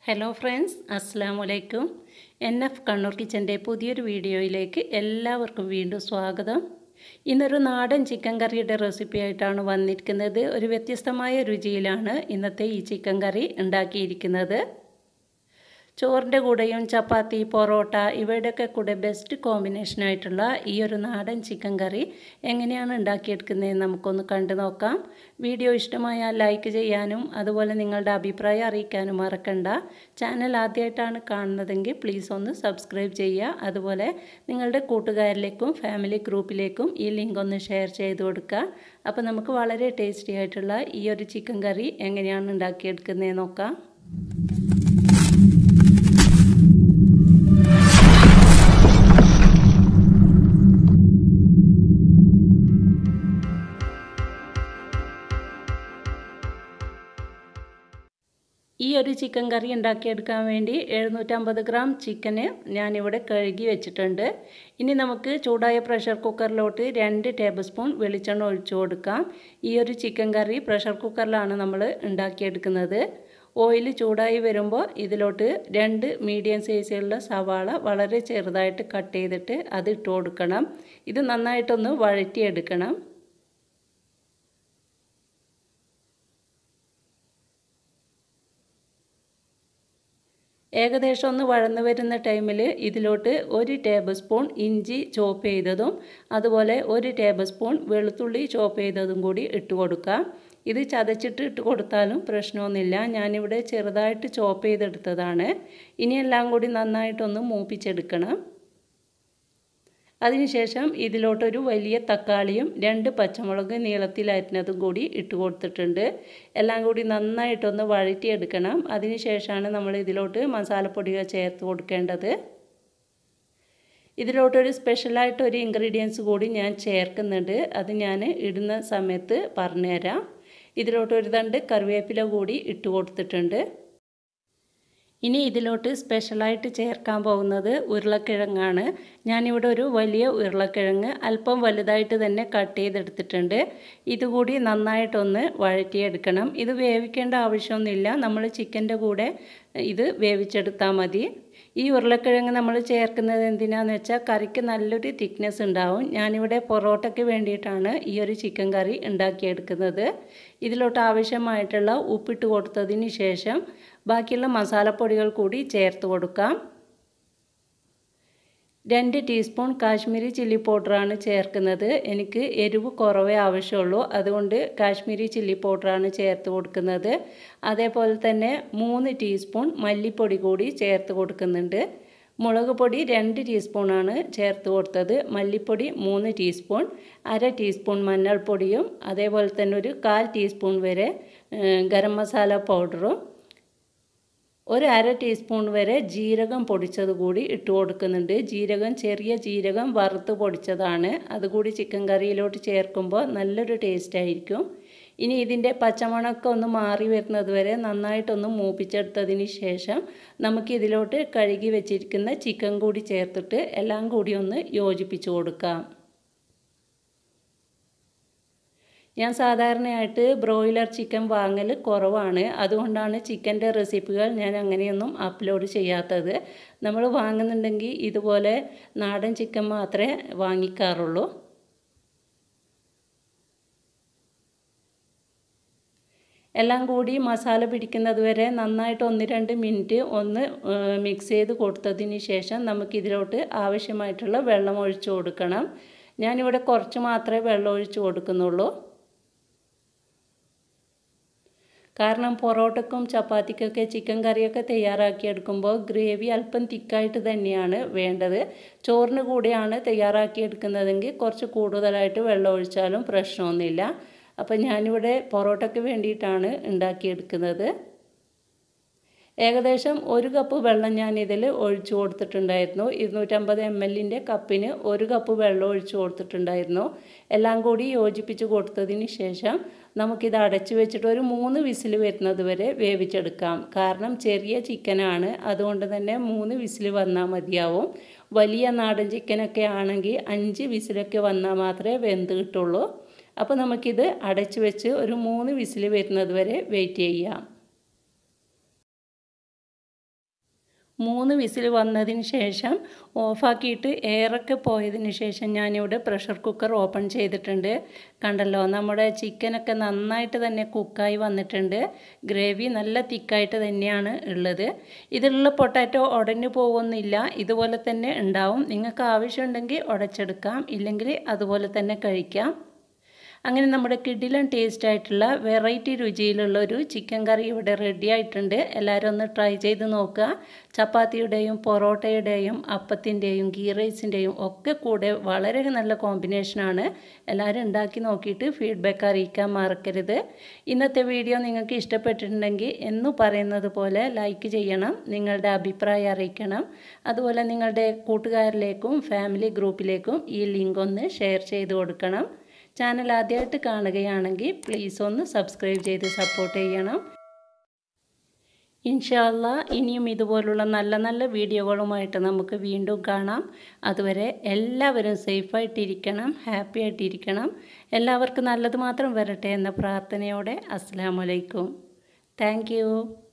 hello friends അസ്സാം വലൈക്കും N F Kannur കിച്ചൻ്റെ പുതിയൊരു വീഡിയോയിലേക്ക് എല്ലാവർക്കും വീണ്ടും സ്വാഗതം ഇന്നൊരു നാടൻ ചിക്കൻ കറിയുടെ റെസിപ്പി ആയിട്ടാണ് വന്നിരിക്കുന്നത് ഒരു വ്യത്യസ്തമായ രുചിയിലാണ് ഇന്നത്തെ ഈ ചിക്കൻ കറി ഉണ്ടാക്കിയിരിക്കുന്നത് ചോറിൻ്റെ കൂടെയും ചപ്പാത്തി പൊറോട്ട ഇവയുടെയൊക്കെ കൂടെ ബെസ്റ്റ് കോമ്പിനേഷനായിട്ടുള്ള ഈ ഒരു നാടൻ ചിക്കൻ കറി എങ്ങനെയാണ് ഉണ്ടാക്കിയെടുക്കുന്നതെന്ന് നമുക്കൊന്ന് കണ്ടു നോക്കാം വീഡിയോ ഇഷ്ടമായാൽ ലൈക്ക് ചെയ്യാനും അതുപോലെ നിങ്ങളുടെ അഭിപ്രായം അറിയിക്കാനും മറക്കണ്ട ചാനൽ ആദ്യമായിട്ടാണ് കാണുന്നതെങ്കിൽ പ്ലീസ് ഒന്ന് സബ്സ്ക്രൈബ് ചെയ്യുക അതുപോലെ നിങ്ങളുടെ കൂട്ടുകാരിലേക്കും ഫാമിലി ഗ്രൂപ്പിലേക്കും ഈ ലിങ്ക് ഒന്ന് ഷെയർ ചെയ്ത് കൊടുക്കുക അപ്പോൾ നമുക്ക് വളരെ ടേസ്റ്റി ആയിട്ടുള്ള ഈ ഒരു ചിക്കൻ കറി എങ്ങനെയാണ് ഉണ്ടാക്കിയെടുക്കുന്നത് നോക്കാം ഈ ഒരു ചിക്കൻ കറി ഉണ്ടാക്കിയെടുക്കാൻ വേണ്ടി എഴുന്നൂറ്റമ്പത് ഗ്രാം ചിക്കന് ഞാനിവിടെ കഴുകി വെച്ചിട്ടുണ്ട് ഇനി നമുക്ക് ചൂടായ പ്രഷർ കുക്കറിലോട്ട് രണ്ട് ടേബിൾ സ്പൂൺ വെളിച്ചെണ്ണ ഒഴിച്ചു കൊടുക്കാം ഈ ഒരു ചിക്കൻ കറി പ്രഷർ കുക്കറിലാണ് നമ്മൾ ഉണ്ടാക്കിയെടുക്കുന്നത് ഓയിൽ ചൂടായി വരുമ്പോൾ ഇതിലോട്ട് രണ്ട് മീഡിയം സൈസിലുള്ള സവാള വളരെ ചെറുതായിട്ട് കട്ട് ചെയ്തിട്ട് അത് ഇട്ട് കൊടുക്കണം ഇത് നന്നായിട്ടൊന്ന് വഴറ്റിയെടുക്കണം ഏകദേശം ഒന്ന് വഴന്നു വരുന്ന ടൈമിൽ ഇതിലോട്ട് ഒരു ടേബിൾ സ്പൂൺ ഇഞ്ചി ചോപ്പ് ചെയ്തതും അതുപോലെ ഒരു ടേബിൾ സ്പൂൺ വെളുത്തുള്ളി ചോപ്പ് ചെയ്തതും കൂടി ഇട്ട് കൊടുക്കാം ഇത് ചതച്ചിട്ട് ഇട്ട് കൊടുത്താലും പ്രശ്നമൊന്നുമില്ല ഞാനിവിടെ ചെറുതായിട്ട് ചോപ്പ് ചെയ്തെടുത്തതാണ് ഇനി എല്ലാം കൂടി നന്നായിട്ടൊന്ന് മൂപ്പിച്ചെടുക്കണം അതിനുശേഷം ഇതിലോട്ടൊരു വലിയ തക്കാളിയും രണ്ട് പച്ചമുളക് നീളത്തിലരിഞ്ഞതും കൂടി ഇട്ട് കൊടുത്തിട്ടുണ്ട് എല്ലാം കൂടി നന്നായിട്ടൊന്ന് വഴറ്റിയെടുക്കണം അതിനുശേഷമാണ് നമ്മൾ ഇതിലോട്ട് മസാലപ്പൊടികൾ ചേർത്ത് കൊടുക്കേണ്ടത് ഇതിലോട്ടൊരു സ്പെഷ്യലായിട്ട് ഒരു ഇൻഗ്രീഡിയൻസ് കൂടി ഞാൻ ചേർക്കുന്നുണ്ട് അത് ഞാൻ ഇടുന്ന സമയത്ത് പറഞ്ഞുതരാം ഇതിലോട്ട് ഒരു തണ്ട് കറിവേപ്പില കൂടി ഇട്ട് കൊടുത്തിട്ടുണ്ട് ഇനി ഇതിലോട്ട് സ്പെഷ്യലായിട്ട് ചേർക്കാൻ പോകുന്നത് ഉരുളക്കിഴങ്ങാണ് ഞാനിവിടെ ഒരു വലിയ ഉരുളക്കിഴങ്ങ് അല്പം വലുതായിട്ട് തന്നെ കട്ട് ചെയ്തെടുത്തിട്ടുണ്ട് ഇതുകൂടി നന്നായിട്ടൊന്ന് വഴറ്റിയെടുക്കണം ഇത് വേവിക്കേണ്ട ആവശ്യമൊന്നുമില്ല നമ്മൾ ചിക്കൻ്റെ കൂടെ ഇത് വേവിച്ചെടുത്താൽ മതി ഈ ഉരുളക്കിഴങ്ങ് നമ്മൾ ചേർക്കുന്നത് എന്തിനാന്ന് വെച്ചാൽ കറിക്ക് നല്ലൊരു തിക്നെസ് ഉണ്ടാവും ഞാനിവിടെ പൊറോട്ടയ്ക്ക് വേണ്ടിയിട്ടാണ് ഈ ഒരു ചിക്കൻ കറി ഉണ്ടാക്കിയെടുക്കുന്നത് ഇതിലോട്ട് ആവശ്യമായിട്ടുള്ള ഉപ്പിട്ട് കൊടുത്തതിന് ശേഷം ബാക്കിയുള്ള മസാലപ്പൊടികൾ കൂടി ചേർത്ത് കൊടുക്കാം രണ്ട് ടീസ്പൂൺ കാശ്മീരി ചില്ലി പൗഡറാണ് ചേർക്കുന്നത് എനിക്ക് എരിവ് കുറവേ ആവശ്യമുള്ളൂ അതുകൊണ്ട് കാശ്മീരി ചില്ലി പൗഡറാണ് ചേർത്ത് കൊടുക്കുന്നത് അതേപോലെ തന്നെ മൂന്ന് ടീസ്പൂൺ മല്ലിപ്പൊടി കൂടി ചേർത്ത് കൊടുക്കുന്നുണ്ട് മുളക് പൊടി രണ്ട് ടീസ്പൂണാണ് ചേർത്ത് കൊടുത്തത് മല്ലിപ്പൊടി മൂന്ന് ടീസ്പൂൺ അര ടീസ്പൂൺ മഞ്ഞൾപ്പൊടിയും അതേപോലെ തന്നെ ഒരു കാൽ ടീസ്പൂൺ വരെ ഗരം മസാല പൗഡറും ഒരു അര ടീസ്പൂൺ വരെ ജീരകം പൊടിച്ചത് കൂടി ഇട്ട് കൊടുക്കുന്നുണ്ട് ജീരകം ചെറിയ ജീരകം വറുത്ത് പൊടിച്ചതാണ് അതുകൂടി ചിക്കൻ കറിയിലോട്ട് ചേർക്കുമ്പോൾ നല്ലൊരു ടേസ്റ്റ് ആയിരിക്കും ഇനി ഇതിൻ്റെ പച്ചമണക്കം ഒന്ന് മാറി വരുന്നത് വരെ നന്നായിട്ടൊന്ന് മൂപ്പിച്ചെടുത്തതിന് ശേഷം നമുക്ക് ഇതിലോട്ട് കഴുകി വെച്ചിരിക്കുന്ന ചിക്കൻ കൂടി ചേർത്തിട്ട് എല്ലാം കൂടി ഒന്ന് യോജിപ്പിച്ച് കൊടുക്കാം ഞാൻ സാധാരണയായിട്ട് ബ്രോയിലർ ചിക്കൻ വാങ്ങൽ കുറവാണ് അതുകൊണ്ടാണ് ചിക്കൻ്റെ റെസിപ്പികൾ ഞാൻ അങ്ങനെയൊന്നും അപ്ലോഡ് ചെയ്യാത്തത് നമ്മൾ വാങ്ങുന്നുണ്ടെങ്കിൽ ഇതുപോലെ നാടൻ ചിക്കൻ മാത്രമേ വാങ്ങിക്കാറുള്ളൂ എല്ലാം കൂടി മസാല പിടിക്കുന്നത് വരെ നന്നായിട്ട് ഒന്ന് രണ്ട് മിനിറ്റ് ഒന്ന് മിക്സ് ചെയ്ത് കൊടുത്തതിന് ശേഷം നമുക്കിതിലോട്ട് ആവശ്യമായിട്ടുള്ള വെള്ളം ഒഴിച്ചു കൊടുക്കണം ഞാനിവിടെ കുറച്ച് മാത്രമേ വെള്ളം ഒഴിച്ചു കൊടുക്കുന്നുള്ളൂ കാരണം പൊറോട്ടക്കും ചപ്പാത്തിക്കൊക്കെ ചിക്കൻ കറിയൊക്കെ തയ്യാറാക്കിയെടുക്കുമ്പോൾ ഗ്രേവി അല്പം തിക്കായിട്ട് തന്നെയാണ് വേണ്ടത് ചോറിന് കൂടെയാണ് തയ്യാറാക്കിയെടുക്കുന്നതെങ്കിൽ കുറച്ച് കൂടുതലായിട്ട് വെള്ളം ഒഴിച്ചാലും പ്രശ്നമൊന്നുമില്ല അപ്പോൾ ഞാനിവിടെ പൊറോട്ടയ്ക്ക് വേണ്ടിയിട്ടാണ് ഉണ്ടാക്കിയെടുക്കുന്നത് ഏകദേശം ഒരു കപ്പ് വെള്ളം ഞാൻ ഇതിൽ ഒഴിച്ചു കൊടുത്തിട്ടുണ്ടായിരുന്നു ഇരുന്നൂറ്റമ്പത് എം എല്ലിൻ്റെ കപ്പിന് ഒരു കപ്പ് വെള്ളം ഒഴിച്ചു കൊടുത്തിട്ടുണ്ടായിരുന്നു എല്ലാം കൂടി യോജിപ്പിച്ച് കൊടുത്തതിന് ശേഷം നമുക്കിത് അടച്ചു വെച്ചിട്ട് ഒരു മൂന്ന് വിസിൽ വരുന്നത് വരെ വേവിച്ചെടുക്കാം കാരണം ചെറിയ ചിക്കനാണ് അതുകൊണ്ട് തന്നെ മൂന്ന് വിസിൽ വന്നാൽ മതിയാവും വലിയ നാടൻ ചിക്കനൊക്കെ ആണെങ്കിൽ അഞ്ച് വിസിലൊക്കെ വന്നാൽ മാത്രമേ വെന്ത് കിട്ടുള്ളൂ അപ്പോൾ നമുക്കിത് അടച്ചു വെച്ച് ഒരു മൂന്ന് വിസിൽ വരുന്നത് വരെ വെയിറ്റ് ചെയ്യാം മൂന്ന് വിസിൽ വന്നതിന് ശേഷം ഓഫാക്കിയിട്ട് എയറൊക്കെ പോയതിന് ശേഷം ഞാനിവിടെ പ്രഷർ കുക്കർ ഓപ്പൺ ചെയ്തിട്ടുണ്ട് കണ്ടല്ലോ നമ്മുടെ ചിക്കനൊക്കെ നന്നായിട്ട് തന്നെ കുക്കായി വന്നിട്ടുണ്ട് ഗ്രേവി നല്ല തിക്കായിട്ട് തന്നെയാണ് ഉള്ളത് ഇതിലുള്ള പൊട്ടാറ്റോ ഉടഞ്ഞു പോകുന്നില്ല ഇതുപോലെ തന്നെ ഉണ്ടാവും നിങ്ങൾക്ക് ആവശ്യമുണ്ടെങ്കിൽ ഉടച്ചെടുക്കാം ഇല്ലെങ്കിൽ അതുപോലെ തന്നെ കഴിക്കാം അങ്ങനെ നമ്മുടെ കിഡിലൻ ടേസ്റ്റ് ആയിട്ടുള്ള വെറൈറ്റി രുചിയിലുള്ള ഒരു ചിക്കൻ കറി ഇവിടെ റെഡി ആയിട്ടുണ്ട് എല്ലാവരും ഒന്ന് ട്രൈ ചെയ്ത് നോക്കുക ചപ്പാത്തിയുടെയും പൊറോട്ടയുടെയും അപ്പത്തിൻ്റെയും ഗീ റൈസിൻ്റെയും ഒക്കെ കൂടെ വളരെ നല്ല കോമ്പിനേഷനാണ് എല്ലാവരും ഉണ്ടാക്കി നോക്കിയിട്ട് ഫീഡ്ബാക്ക് അറിയിക്കാൻ മറക്കരുത് ഇന്നത്തെ വീഡിയോ നിങ്ങൾക്ക് ഇഷ്ടപ്പെട്ടിട്ടുണ്ടെങ്കിൽ എന്നു പറയുന്നത് പോലെ ലൈക്ക് ചെയ്യണം നിങ്ങളുടെ അഭിപ്രായം അറിയിക്കണം അതുപോലെ നിങ്ങളുടെ കൂട്ടുകാരിലേക്കും ഫാമിലി ഗ്രൂപ്പിലേക്കും ഈ ലിങ്ക് ഒന്ന് ഷെയർ ചെയ്ത് കൊടുക്കണം ചാനൽ ആദ്യമായിട്ട് കാണുകയാണെങ്കിൽ പ്ലീസ് ഒന്ന് സബ്സ്ക്രൈബ് ചെയ്ത് സപ്പോർട്ട് ചെയ്യണം ഇൻഷാല്ല ഇനിയും ഇതുപോലുള്ള നല്ല നല്ല വീഡിയോകളുമായിട്ട് നമുക്ക് വീണ്ടും കാണാം അതുവരെ എല്ലാവരും സേഫായിട്ടിരിക്കണം ഹാപ്പി ആയിട്ടിരിക്കണം എല്ലാവർക്കും നല്ലത് മാത്രം വരട്ടെ എന്ന പ്രാർത്ഥനയോടെ അസ്സാം വലൈക്കും താങ്ക്